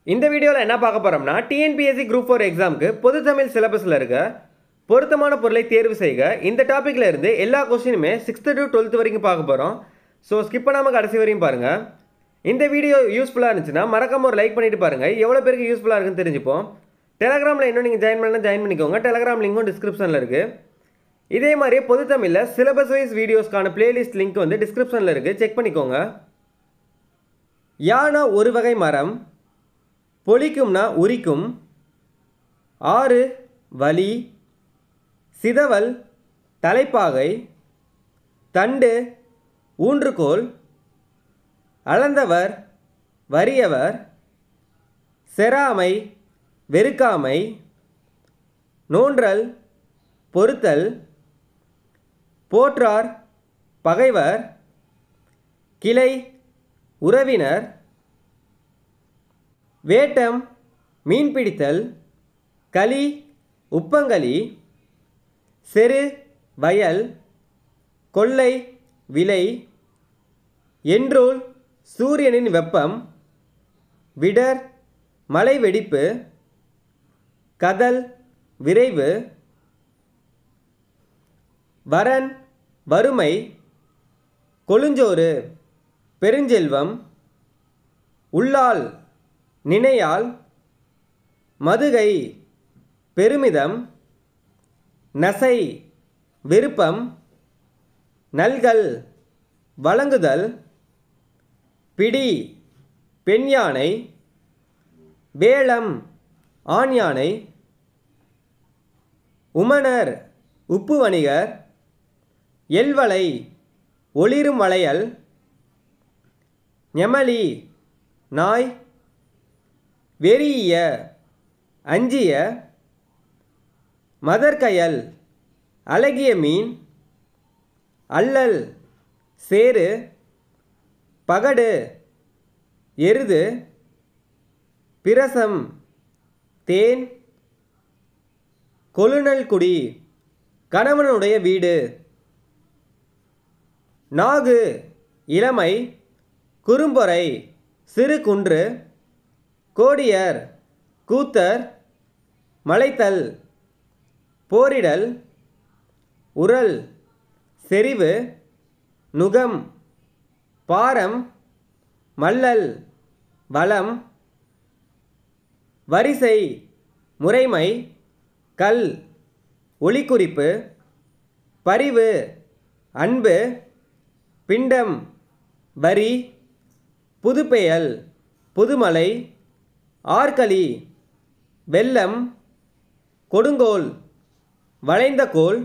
இந்த வீடியோவில் என்ன பார்க்க போகிறோம்னா டிஎன்பிஎஸ்சி குரூப் ஃபோர் எக்ஸாமுக்கு பொது தமிழ் சிலபஸில் இருக்க பொருத்தமான பொருளை தேர்வு செய்க இந்த டாப்பிக்கில் இருந்து எல்லா கொஸ்டினுமே சிக்ஸ்த்து டு டுவெல்த் வரைக்கும் பார்க்க போகிறோம் ஸோ ஸ்கிப் பண்ணாமல் கடைசி வரையும் பாருங்கள் இந்த வீடியோ யூஸ்ஃபுல்லாக இருந்துச்சுன்னா மறக்காம ஒரு லைக் பண்ணிட்டு பாருங்கள் எவ்வளோ பேருக்கு யூஸ்ஃபுல்லாக இருக்குன்னு தெரிஞ்சுப்போம் டெலகிராமில் இன்னும் நீங்கள் ஜாயின் பண்ணலாம் ஜாயின் பண்ணிக்கோங்க டெலகிராம் லிங்க்கும் டிஸ்கிரிப்ஷனில் இருக்குது இதே மாதிரி பொது தமிழில் சிலபஸ் வைஸ் வீடியோஸ்க்கான பிளேலிஸ்ட் லிங்க் வந்து டிஸ்கிரிப்ஷனில் இருக்குது செக் பண்ணிக்கோங்க யானா ஒரு வகை மரம் பொலிக்கும்னா உரிக்கும் ஆறு வலி சிதவல் தலைப்பாகை தண்டு ஊன்றுகோல் அளந்தவர் வறியவர் செராமை வெறுக்காமை நோன்றல் பொறுத்தல் போற்றார் பகைவர் கிளை உறவினர் வேட்டம் மீன்பிடித்தல் களி உப்பங்களி செரு வயல் கொள்ளை விலை என்றோல் சூரியனின் வெப்பம் விடர் மலை வெடிப்பு கதல் விரைவு வரன் வறுமை கொழுஞ்சோறு பெருஞ்செல்வம் உள்ளால் நினையால் மதுகை பெருமிதம் நசை விருப்பம் நல்கல் வழங்குதல் பிடி பெண் யானை வேளம் ஆண் யானை உமணர் உப்பு வணிகர் எல்வளை ஒளிரும் வளையல் ஞெமலி நாய் வெறிய அஞ்சிய மதர்கயல் அழகிய மீன் அல்லல் சேறு பகடு எருது பிரசம் தேன் கொழுநல்குடி கணவனுடைய வீடு நாகு இளமை குறும்பொறை சிறு குன்று கோடியர் கூத்தர் மலைத்தல் போரிடல் உரல் செறிவு நுகம் பாரம் மல்லல் வளம் வரிசை முறைமை கல் ஒளிக்குறிப்பு பரிவு அன்பு பிண்டம் வரி புதுப்பெயல் புதுமலை ஆற்களி வெள்ளம் கொடுங்கோல் வளைந்த கோல்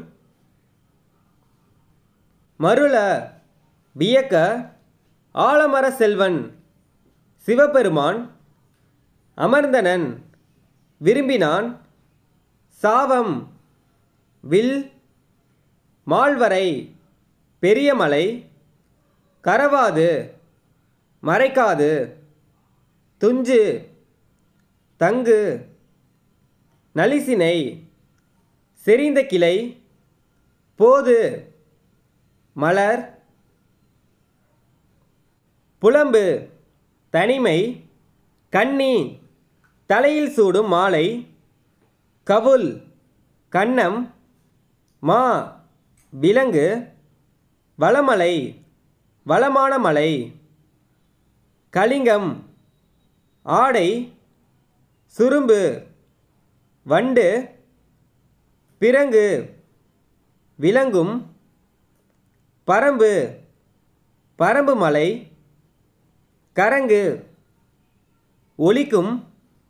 மருள வியக்க ஆலமர செல்வன் சிவபெருமான் அமர்ந்தனன் விரும்பினான் சாவம் வில் மால்வரை பெரியமலை கரவாது மறைக்காது துஞ்சு தங்கு நலிசினை செறிந்த கிளை போது மலர் புலம்பு தனிமை கன்னி தலையில் சூடும் மாலை கவுல் கன்னம் மா விலங்கு வளமலை வளமான மலை கலிங்கம் ஆடை சுரும்பு வண்டு பிறங்கு விலங்கும் பரம்பு பரம்பு மலை கரங்கு ஒலிக்கும்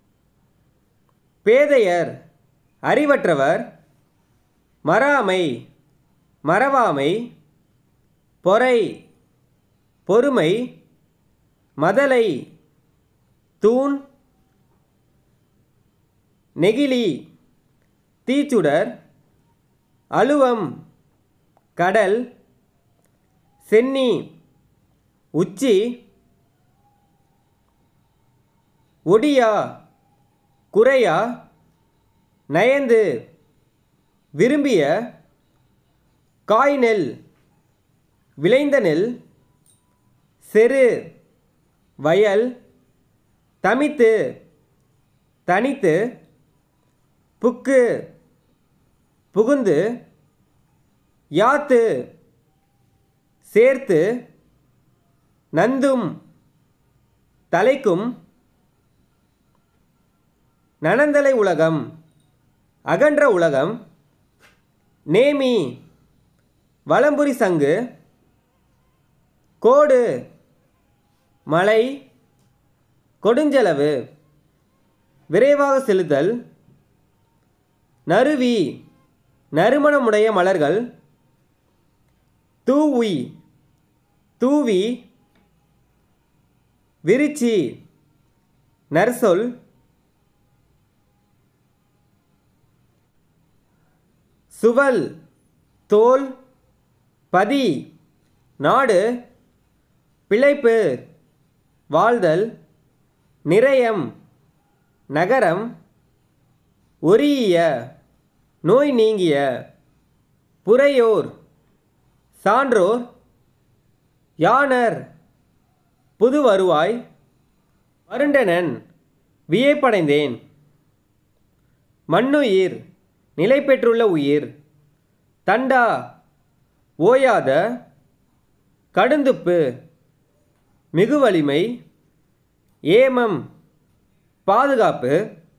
பேதையர் அறிவற்றவர் மறாமை மறவாமை பொறை பொறுமை மதலை தூண் நெகிழி தீச்சுடர் அலுவம் கடல் சென்னி உச்சி ஒடியா குறையா நயந்து விரும்பிய காய் நெல் விளைந்த நெல் செரு வயல் தமித்து தனித்து புக்கு புகுந்து யாத்து சேர்த்து நந்தும் தலைக்கும் நனந்தலை உலகம் அகன்ற உலகம் நேமி வலம்புரி சங்கு கோடு மலை கொடுஞ்செலவு விரைவாக செலுத்தல் நறுவி நறுமணமுடைய மலர்கள் தூவி தூவி விரிச்சி நர்சொல் சுவல் தோல் பதி நாடு பிழைப்பு வாழ்தல் நிறையம் நகரம் ஒரிய நோய் நீங்கிய புறையோர் சான்றோர் யானர் புது வருவாய் வருண்டனன் வியப்படைந்தேன் மண்ணுயிர் நிலை பெற்றுள்ள உயிர் தண்டா ஓயாத கடுந்துப்பு மிகு வலிமை ஏமம் பாதுகாப்பு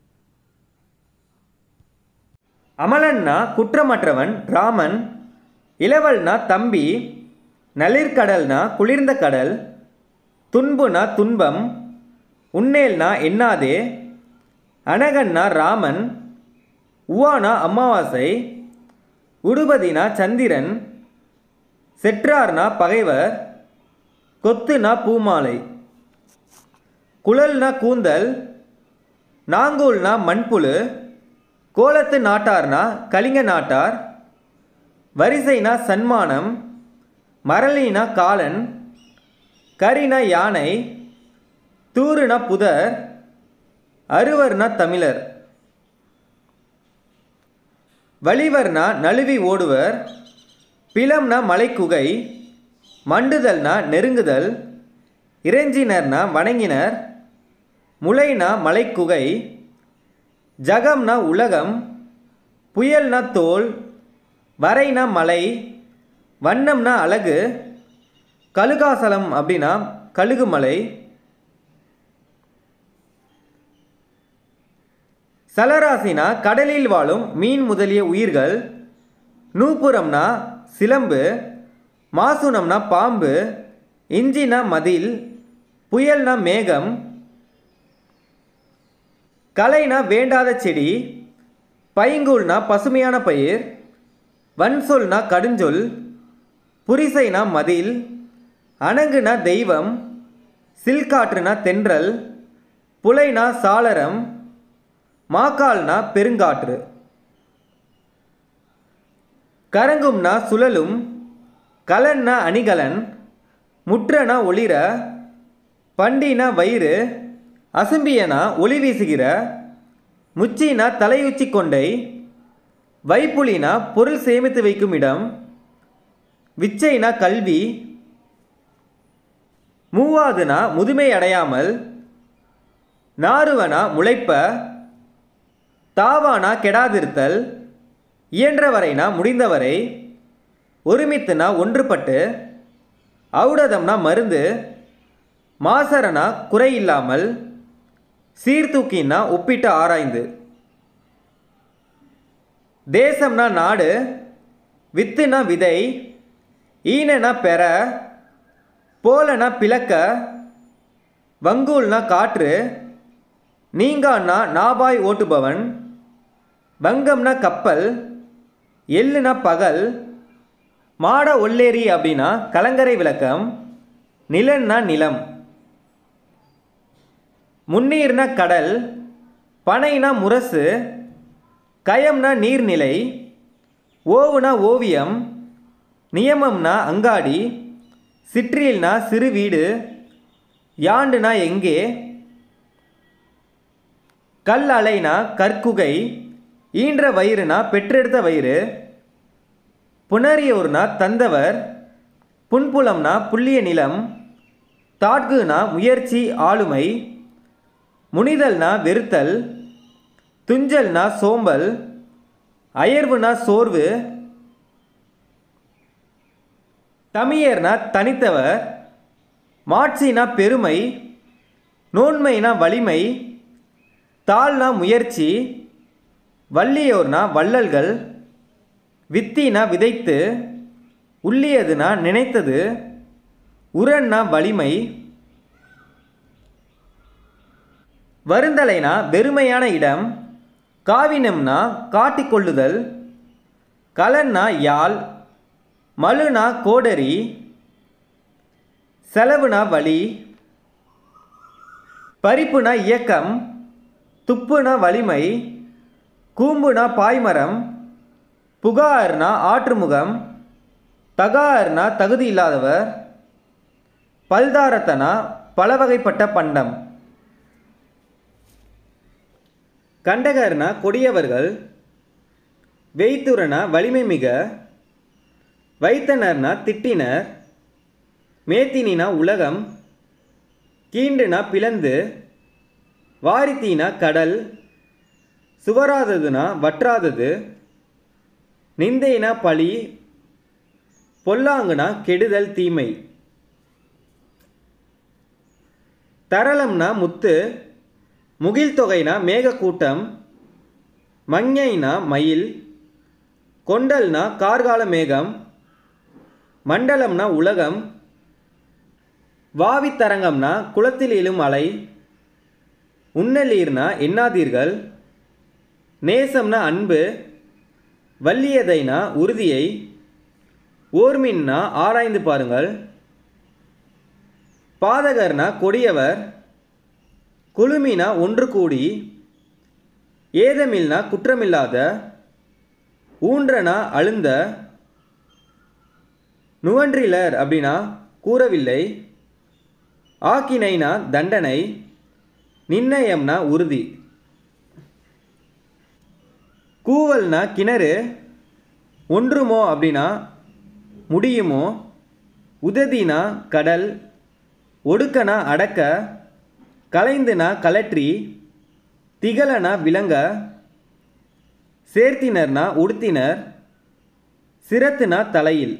அமலன்னா குற்றமற்றவன் ராமன் இளவல்னா தம்பி நளிர்கடல்னா குளிர்ந்த கடல் துன்புனா துன்பம் உன்னேல்னா எண்ணாதே அனகன்னா ராமன் உவானா அமாவாசை உடுபதினா சந்திரன் செற்றார்னா பகைவர் கொத்துனா பூமாலை குழல்னா கூந்தல் நாங்கூல்னா மண்புழு கோலத்து நாட்டார்னா கலிங்க நாட்டார் வரிசைனா சன்மானம் மரளினா காலன் கரினா யானை தூருனா புதர் அருவர்னா தமிழர் வலிவர்னா நழுவி ஓடுவர் பிளம்னா மலைக்குகை மண்டுதல்னா நெருங்குதல் இறைஞ்சினர்னா வணங்கினர் முளைனா மலைக்குகை ஜகம்னா உலகம் புயல்னா தோல் வரைனா மலை வண்ணம்னா அழகு கழுகாசலம் அப்படின்னா கழுகு மலை சலராசினா கடலில் வாழும் மீன் முதலிய உயிர்கள் நூப்புரம்னா சிலம்பு மாசுனம்னா பாம்பு இஞ்சினா மதில் புயல்னா மேகம் கலைனா வேண்டாத செடி பைங்கூழ்னா பசுமையான பயிர் வன்சொல்னா கடுஞ்சொல் புரிசைனா மதில் அணங்குனா தெய்வம் சில்காற்றுனா தென்றல் புலைனா சாளரம் மாக்கால்னா பெருங்காற்று கரங்கும்னா சுழலும் கலன்னா அணிகலன் முற்றனா ஒளிர பண்டினா வயிறு அசும்பியனா ஒளி வீசுகிற முச்சினா தலையுச்சி கொண்டை வைப்புலினா பொருள் சேமித்து வைக்கும் இடம் விச்சைனா கல்வி மூவாதுனா முதுமை அடையாமல் நாறுவனா முளைப்ப தாவானா கெடாதிருத்தல் இயன்றவரைனா முடிந்தவரை ஒருமித்துனா ஒன்றுபட்டு ஔடதம்னா மருந்து மாசரனா குறையில்லாமல் சீர்தூக்கினா ஒப்பிட்டு ஆராய்ந்து தேசம்னா நாடு வித்துனா விதை ஈனனா பெற போலனா பிளக்க வங்கூல்னா காற்று நீங்கான்னா நாபாய் ஓட்டுபவன் வங்கம்னா கப்பல் எள்ளுனா பகல் மாட ஒல்லேரி அப்படின்னா கலங்கரை விளக்கம் நிலன்னா நிலம் முன்னீர்னா கடல் பனைனா முரசு கயம்னா நீர்நிலை ஓவுனா ஓவியம் நியமம்னா அங்காடி சிற்றில்னா சிறு வீடு யாண்டுனா எங்கே கல் அலைனா கற்குகை ஈன்ற வயிறுனா பெற்றெடுத்த வயிறு புனரியோர்னா தந்தவர் புன்புலம்னா புள்ளிய நிலம் தாட்குனா முயற்சி ஆளுமை முனிதல்னா வெறுத்தல் துஞ்சல்னா சோம்பல் அயர்வுனா சோர்வு தமியர்னா தனித்தவர் மாட்சினா பெருமை நோன்மைனா வலிமை தாள்னா முயற்சி வள்ளியோர்னா வள்ளல்கள் வித்தினா விதைத்து உள்ளியதுனா நினைத்தது உரன்னா வலிமை வருந்தலைனா வெறுமையான இடம் காவினம்னா காட்டிக்கொள்ளுதல் கலன்னா யாழ் மழுனா கோடரி செலவுனா வழி பறிப்புனா இயக்கம் துப்புனா வலிமை கூம்புனா பாய்மரம் புகார்னா ஆற்றுமுகம் தகார்னா தகுதி இல்லாதவர் பல்தாரத்தனா பலவகைப்பட்ட பண்டம் கண்டகர்னா கொடியவர்கள் வெய்த்துரனா வலிமை மிக வைத்தனர்னா திட்டினர் மேத்தினா உலகம் கீண்டுனா பிளந்து வாரித்தீனா கடல் சுவராததுனா வற்றாதது நிந்தைனா பழி பொல்லாங்குனா கெடுதல் தீமை தரளம்னா முத்து முகில் தொகைனா மேகக்கூட்டம் மங்ஞைனா மயில் கொண்டல்னா கார்கால மேகம் மண்டலம்னா உலகம் வாவித்தரங்கம்னா குளத்தில் எழும் அலை உன்னலீர்னா எண்ணாதீர்கள் நேசம்னா அன்பு வல்லியதைனா உறுதியை ஓர்மின்னா ஆராய்ந்து பாருங்கள் பாதகர்னா கொடியவர் குழுமினா ஒன்று கூடி ஏதமில்னா குற்றமில்லாத ஊன்றனா அழுந்த நுவன்றிலர் அப்படின்னா கூறவில்லை ஆக்கினைனா தண்டனை நிர்ணயம்னா உறுதி கூவல்னா கிணறு ஒன்றுமோ அப்படின்னா முடியுமோ உததினா கடல் ஒடுக்கனா அடக்க கலைந்துனா கலற்றி திகழனா விலங்க சேர்த்தினர்னா உடுத்தினர் சிரத்துனா தலையில்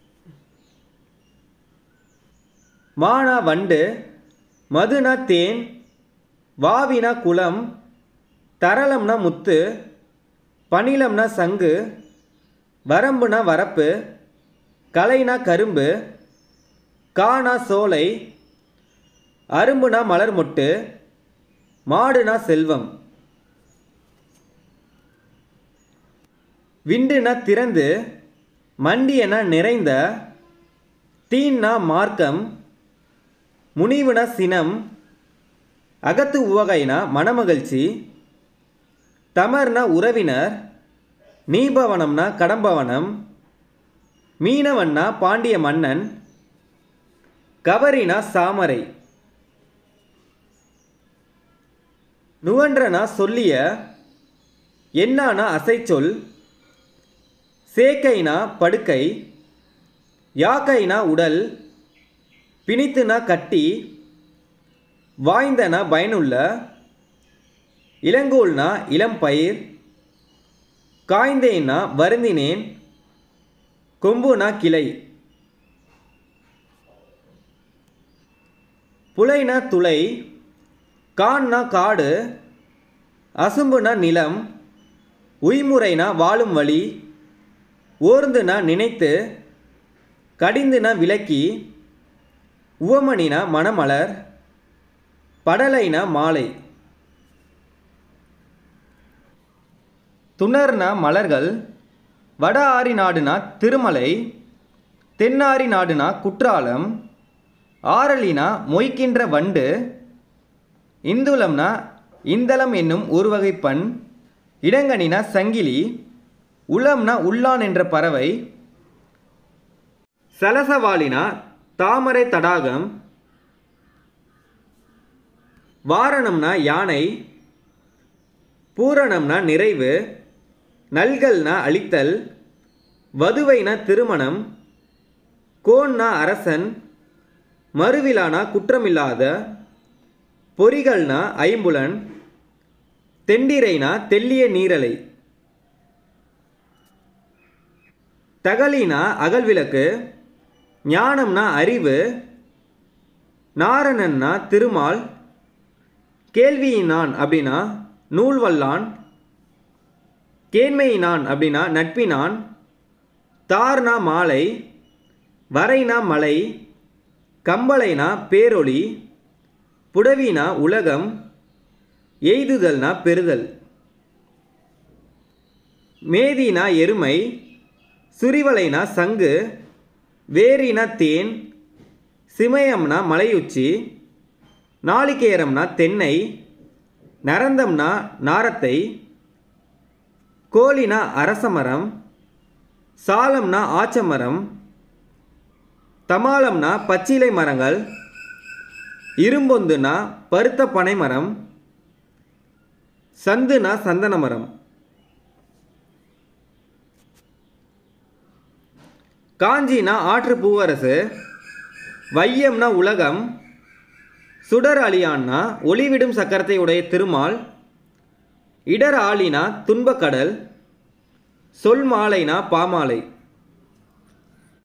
மானா வண்டு மதுனா தேன் வாவினா குளம் தரளம்னா முத்து பணிலம்னா சங்கு வரம்புனா வரப்பு கலைனா கரும்பு கானா சோலை அரும்புனா மலர் மொட்டு மாடுனா செல்வம் விண்டுனா திறந்து மண்டியனா நிறைந்த தீன்னா மார்க்கம் முனிவுனா சினம் அகத்து உவகைனா மனமகிழ்ச்சி தமர்னா உறவினர் நீபவனம்னா கடம்பவனம் மீனவன்னா பாண்டிய மன்னன் கவரினா சாமரை நுவன்றனா சொல்லிய என்னானா அசைச்சொல் சேக்கைனா படுக்கை யாக்கைனா உடல் பிணித்துனா கட்டி வாய்ந்தனா பயனுள்ள இளங்கோல்னா இளம் பயிர் காய்ந்தேன்னா வருந்தினேன் கொம்புனா கிளை புலைனா துளை கான்னா காடு அசும்புனா நிலம் உய்முறைனா வாழும் வழி ஓர்ந்துனா நினைத்து கடிந்துனா விலக்கி உவமணினா மணமலர் படலைனா மாலை துணர்னா மலர்கள் வட ஆரி நாடுனா திருமலை தென்னாரி நாடுனா குற்றாலம் ஆரலினா மொய்க்கின்ற வண்டு இந்துலம்னா இந்தளம் என்னும் ஒரு வகை பண் இடங்கனினா சங்கிலி உளம்னா உள்ளான் என்ற பறவை சலசவாலினா தாமரை தடாகம் வாரணம்னா யானை பூரணம்னா நிறைவு நல்கல்னா அழித்தல் வதுவைனா திருமணம் கோன்னா அரசன் மறுவிலானா குற்றமில்லாத பொறிகள்னா ஐம்புலன் தெண்டிரைனா தெல்லிய நீரலை தகலினா அகல்விளக்கு ஞானம்னா அறிவு நாரணன்னா திருமால் கேள்வியினான் அப்படின்னா நூல்வல்லான் கேண்மையினான் அப்படின்னா நட்பினான் தார்னா மாலை வரைனா மலை கம்பளைனா பேரொளி புடவினா உலகம் எய்துதல்னா பெறுதல் மேதினா எருமை சுரிவலைனா சங்கு வேரினா தேன் சிமயம்னா மலையுச்சி நாளிகேரம்னா தென்னை நரந்தம்னா நாரத்தை கோழினா அரசமரம் சாலம்னா ஆச்சமரம் தமாலம்னா பச்சிலை மரங்கள் இரும்பொந்துனா பருத்த பனை மரம் சந்துனா சந்தன மரம் காஞ்சினா ஆற்று பூவரசு வையம்னா உலகம் சுடர் அலியான்னா ஒளிவிடும் சக்கரத்தை உடைய திருமால் இடர் ஆளினா துன்பக்கடல் சொல் மாலைனா பாமாலை